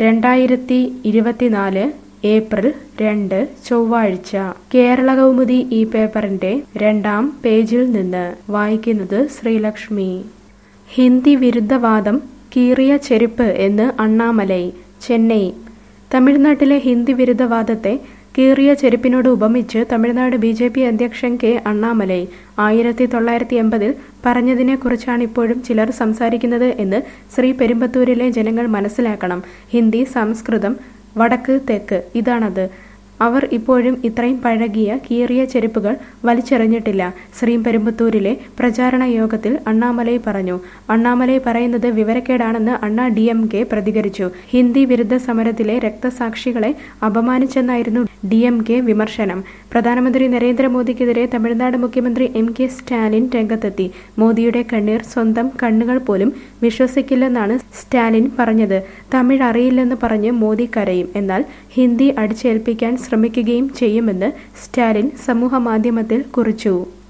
രണ്ടായിരത്തി ഇരുപത്തിനാല് ഏപ്രിൽ രണ്ട് ചൊവ്വാഴ്ച കേരള കൗമുദി ഈ പേപ്പറിന്റെ രണ്ടാം പേജിൽ നിന്ന് വായിക്കുന്നത് ശ്രീലക്ഷ്മി ഹിന്ദി വിരുദ്ധവാദം കീറിയ ചെരുപ്പ് എന്ന് അണ്ണാമലൈ ചെന്നൈ തമിഴ്നാട്ടിലെ ഹിന്ദി വിരുദ്ധവാദത്തെ കീറിയ ചെരുപ്പിനോട് ഉപമിച്ച് തമിഴ്നാട് ബി ജെ പി അധ്യക്ഷൻ കെ അണ്ണാമലൈ ആയിരത്തി തൊള്ളായിരത്തി എൺപതിൽ പറഞ്ഞതിനെക്കുറിച്ചാണ് ഇപ്പോഴും ചിലർ സംസാരിക്കുന്നത് എന്ന് ശ്രീ പെരുമ്പത്തൂരിലെ ജനങ്ങൾ മനസ്സിലാക്കണം ഹിന്ദി സംസ്കൃതം വടക്ക് തെക്ക് ഇതാണത് അവർ ഇപ്പോഴും ഇത്രയും പഴകിയ കീറിയ ചെരുപ്പുകൾ വലിച്ചെറിഞ്ഞിട്ടില്ല ശ്രീ പെരുമ്പത്തൂരിലെ പ്രചാരണ യോഗത്തിൽ അണ്ണാമലൈ പറഞ്ഞു അണ്ണാമലൈ പറയുന്നത് വിവരക്കേടാണെന്ന് അണ്ണാ ഡി എം കെ പ്രതികരിച്ചു ഹിന്ദി വിരുദ്ധ സമരത്തിലെ രക്തസാക്ഷികളെ അപമാനിച്ചെന്നായിരുന്നു ഡി എം കെ വിമർശനം പ്രധാനമന്ത്രി നരേന്ദ്രമോദിക്കെതിരെ തമിഴ്നാട് മുഖ്യമന്ത്രി എം കെ സ്റ്റാലിൻ രംഗത്തെത്തി മോദിയുടെ കണ്ണീർ സ്വന്തം കണ്ണുകൾ പോലും വിശ്വസിക്കില്ലെന്നാണ് സ്റ്റാലിൻ പറഞ്ഞത് തമിഴ് അറിയില്ലെന്ന് പറഞ്ഞ് മോദി കരയും എന്നാൽ ഹിന്ദി അടിച്ചേൽപ്പിക്കാൻ ശ്രമിക്കുകയും ചെയ്യുമെന്ന് സ്റ്റാലിൻ സമൂഹമാധ്യമത്തിൽ കുറിച്ചു